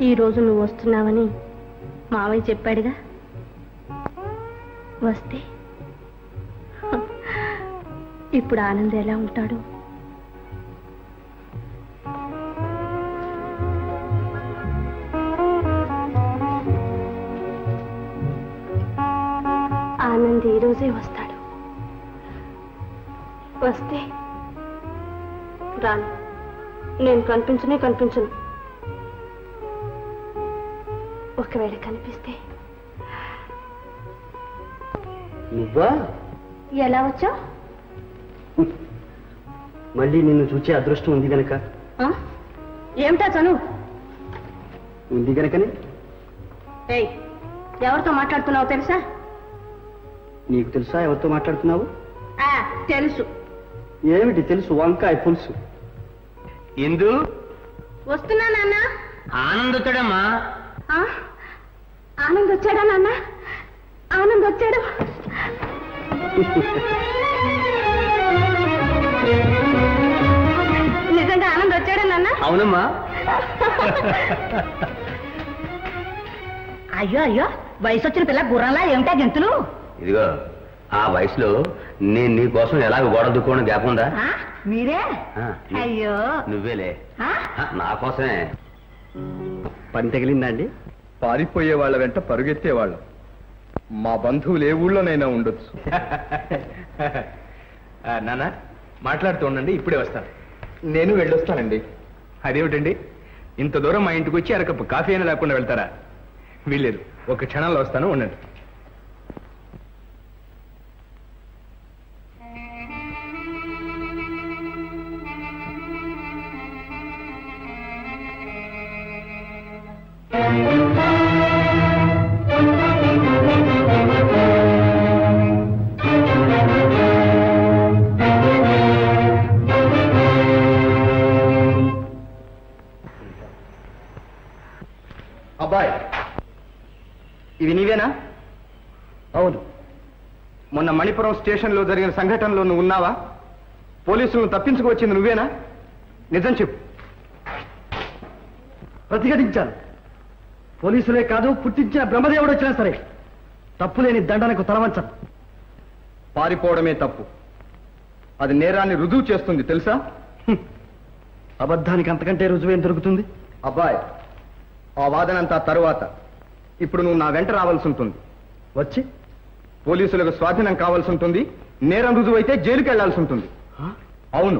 ఈ రోజు నువ్వు వస్తున్నావని మావయ్య చెప్పాడుగా వస్తే హ, ఇప్పుడు ఆనంద్ ఎలా ఉంటాడు ఆనంద్ ఈ రోజే వస్తాడు వస్తే రాను నేను కనిపించనే కనిపించను ఒకవేళ కనిపిస్తే నువ్వా ఎలా వచ్చావు మళ్ళీ నిన్ను చూచే అదృష్టం ఉంది గనక ఏమిటా చను ఉంది గనకనే ఏయ్ ఎవరితో మాట్లాడుతున్నావు తెలుసా నీకు తెలుసా ఎవరితో మాట్లాడుతున్నావు ఆ, తెలుసు ఏమిటి తెలుసు వంకాయ పులుసు ఎందు వస్తున్నా నాన్న ఆనందతుడమ్మా ఆ? ఆనంద్ వచ్చాడా నాన్న ఆనంద్ వచ్చాడు నిజంగా ఆనంద్ వచ్చాడా నాన్న అవునమ్మా అయ్యో అయ్యో వయసు వచ్చిన పిల్ల గుర్రంలా ఏమిటా గెంతులు ఇదిగో ఆ వయసులో నేను నీ కోసం ఎలాగ గోడ దుక్కోవడం గ్యాప్ ఉందా ఆ? మీరే ఆ, ను- అయ్యో నువ్వేలే ఆ? ఆ, నా కోసమే పని తగిలిందా అండి పారిపోయే వాళ్ళ వెంట పరుగెత్తేవాళ్ళం మా బంధువులు ఏ ఊళ్ళోనైనా ఉండొచ్చు నాన్న మాట్లాడుతూ ఉండండి ఇప్పుడే వస్తాను నేను వెళ్ళొస్తానండి అదేమిటండి ఇంత దూరం మా ఇంటికి వచ్చి అరకప్పు కాఫీ అయినా లేకుండా వెళ్తారా వీల్లేదు ఒక క్షణంలో వస్తాను ఉండండి అబ్బాయి ఇవి నీవేనా అవును మొన్న మణిపురం స్టేషన్లో జరిగిన సంఘటనలో నువ్వు ఉన్నావా పోలీసులను తప్పించుకు వచ్చింది నువ్వేనా నిజం చెప్పు ప్రతిఘటించాను పోలీసులే కాదు పుట్టించిన బ్రహ్మదేవుడు వచ్చినా సరే తప్పులేని దండనకు తలవంచను పారిపోవడమే తప్పు అది నేరాన్ని రుజువు చేస్తుంది తెలుసా అబద్ధానికి అంతకంటే రుజువేం దొరుకుతుంది అబ్బాయి ఆ వాదనంతా తరువాత ఇప్పుడు నువ్వు నా వెంట రావాల్సి ఉంటుంది వచ్చి పోలీసులకు స్వాధీనం కావాల్సి ఉంటుంది నేరం రుజువైతే జైలుకి వెళ్లాల్సి ఉంటుంది అవును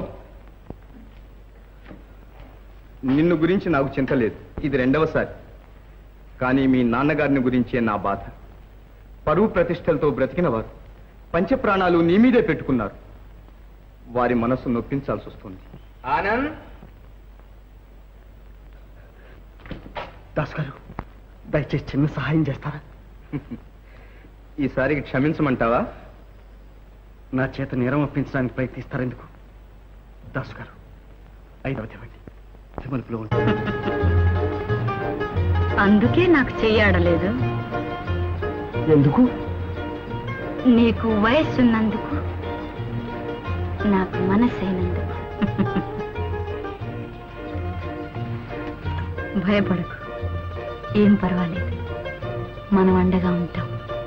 నిన్ను గురించి నాకు చింత లేదు ఇది రెండవసారి కానీ మీ నాన్నగారిని గురించే నా బాధ పరువు ప్రతిష్టలతో బ్రతికిన వారు పంచప్రాణాలు నీ మీదే పెట్టుకున్నారు వారి మనస్సు నొప్పించాల్సి వస్తుంది ఆనంద్ దాస్ గారు దయచేసి చిన్న సహాయం చేస్తారా ఈసారికి క్షమించమంటావా నా చేత నేరం ఒప్పించడానికి ప్రయత్నిస్తారెందుకు దాసు గారు ఐదవది ఇవ్వండి తిమలుపులో ఉంటుంది అందుకే నాకు చెయ్యాడలేదు ఎందుకు నీకు వయస్సున్నందుకు నాకు మనసైనందుకు భయపడకు ఏం పర్వాలేదు మనం అండగా ఉంటాం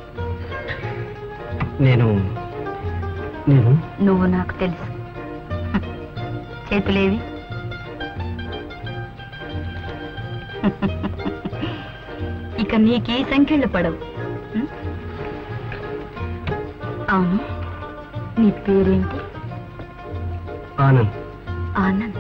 నేను నేను నువ్వు నాకు తెలుసు చేతులేవి ఇక నీకే సంఖ్యలు పడవు ఉం? అవును నీ పేరేంటి ఆనంద్ ఆనంద్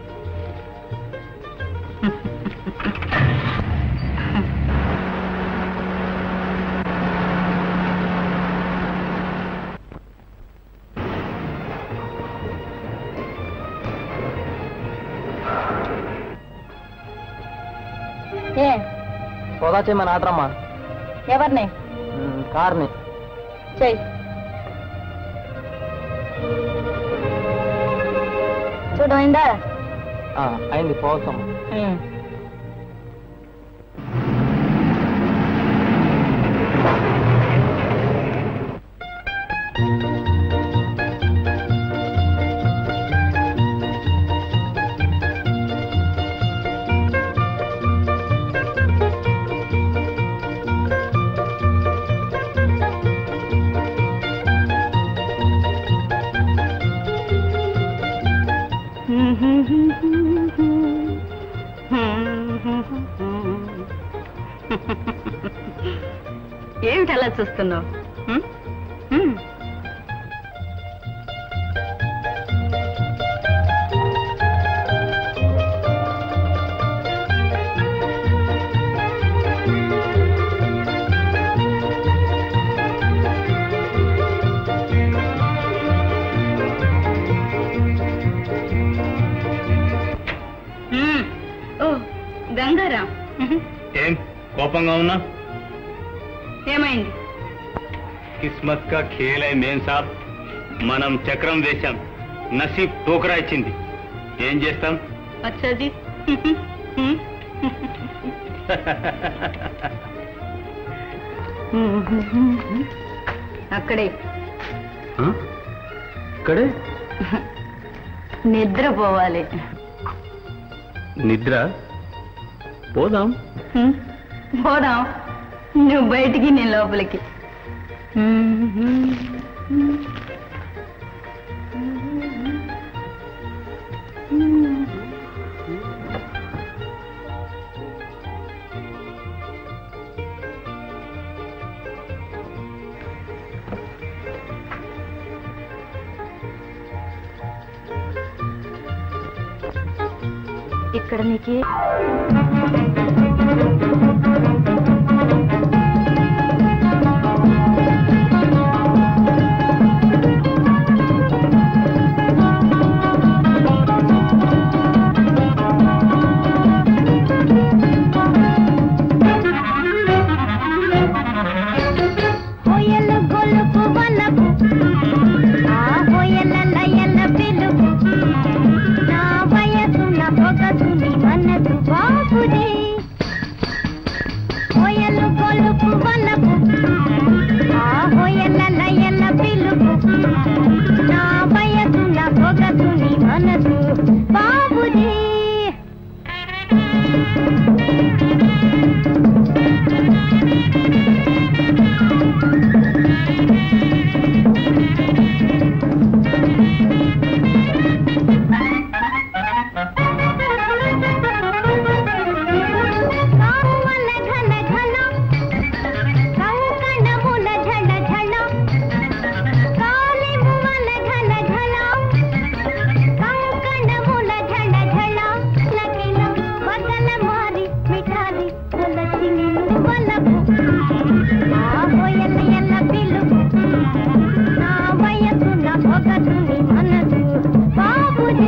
ఏ సోదా చేయమని ఆటరమ్మా ఎవరిని కార్ని చెయ్యి చూడమైందా అయింది పోతాం ఏమిటి అలా చూస్తున్నావు హ్మ్? హ్మ్. హ్మ్. ఓ గంగారాం హ్మ్. ఏం కోపంగా ఉన్నా ఏమైంది కిస్మత్ కా ఖేల్ హై మేం సాబ్ మనం చక్రం వేశాం నసీబ్ టోకరా ఇచ్చింది ఏం చేస్తాం అచ్చా జీ హ్మ్. అక్కడే ఇక్కడే నిద్రపోవాలి నిద్ర పోదాం హ్మ్. పోదాం నువ్వు బయటికి నేను లోపలికి ఇక్కడ నీకే హోయల గొలుపు వలపు ఆ హోయల లయల పిలుపు నా వయసున పొగసుని మనసు బాబుది హోయల గొలుపు వలపు ఆ హోయల లయల పిలుపు నా వయసున పొగసుని మనసు బాబుది కావువల ఘన ఘన కంకణముల ఝణ ఝణ కాలిమువల ఘన ఘన కంకణముల ఝణ ఝణ లకిల బదల మారి మిఠాలి తొలచి నిన్ను వలపు ఆ హోయల ఎల్ల పిలుపు నా వయసు నా పొగసుని మనసు బాబుజీ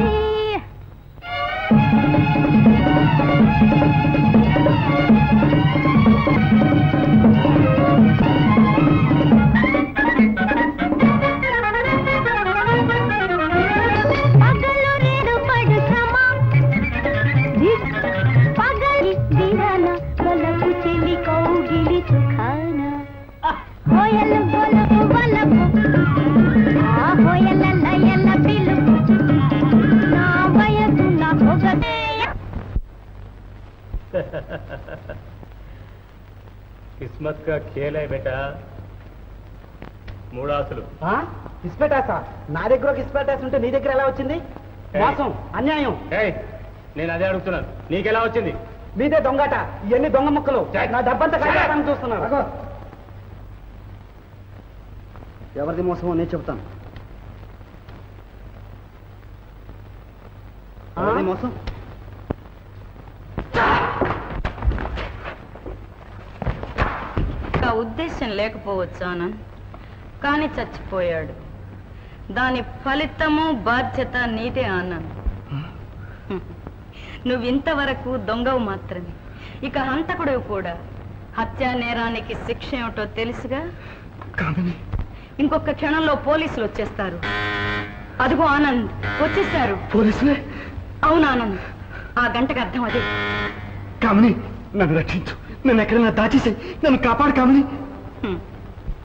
పగలు రేడు పడు శ్రమ దిక్ పగలి దిరన కొలకు చెలి కౌగిలి సుఖాన హోయలు గొలపు వలపు ఆ హోయల లయల పిలుపు నా వయసు నా పొగతేయ కిస్మత్ కా ఖేల్ హై బేటా మూడాసులు ఇస్పెటాసా నా దగ్గర ఒక ఇస్పెటాస్ ఉంటే నీ దగ్గర ఎలా వచ్చింది మోసం అన్యాయం ఏయ్ నేను అదే అడుగుతున్నాను నీకెలా వచ్చింది మీదే దొంగట ఇవన్నీ దొంగ ముక్కలు నా డబ్బంతా కాజేయాలని చూస్తున్నారు ఎవరిది మోసమో నేను చెప్తాను ఎవరిది మోసం ఆ ఉద్దేశం లేకపోవచ్చు ఆనంద్ కానీ చచ్చిపోయాడు దాని ఫలితము బాధ్యత నీదే ఆనంద్ నువ్వు ఇంతవరకు దొంగవు మాత్రమే ఇక హంతకుడు కూడా హత్యా నేరానికి శిక్ష ఏమిటో తెలుసుగా ఇంకొక క్షణంలో పోలీసులు వచ్చేస్తారు అదిగో ఆనంద్ వచ్చేసారు పోలీసులే అవును ఆనంద్ ఆ గంటకు అర్థం అదే కామిని నన్ను రక్షించు నన్ను ఎక్కడైనా దాచేసాయి నన్ను కాపాడు కామిని హ్మ్.